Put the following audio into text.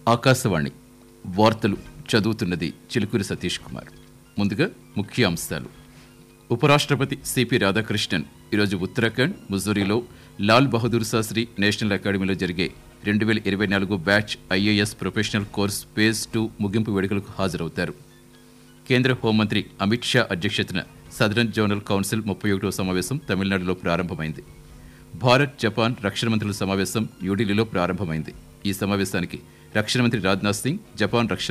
ఆకాశవాణి వార్తలు చదువుతున్నది చిలుకూరి సతీష్ కుమార్ ముందుగా ముఖ్య అంశాలు ఉపరాష్ట్రపతి సిపి రాధాకృష్ణన్ ఈరోజు ఉత్తరాఖండ్ ముజూరీలో లాల్ బహదూర్ శాస్త్రి నేషనల్ అకాడమీలో జరిగే రెండు వేల ఇరవై నాలుగు batch IAS professional course phase two ముగింపు వేడుకలకు హాజరవుతారు కేంద్ర హోంమంత్రి అమిత్ షా అధ్యక్షతన సదరన్ జోనల్ కౌన్సిల్ ముప్పై ఒకటో సమావేశం తమిళనాడులో ప్రారంభమైంది భారత్ జపాన్ రక్షణ మంత్రుల సమావేశం న్యూఢిల్లీలో ప్రారంభమైంది ఈ సమావేశానికి రక్షణ మంత్రి రాజ్నాథ్ సింగ్ జపాన్ రక్షణ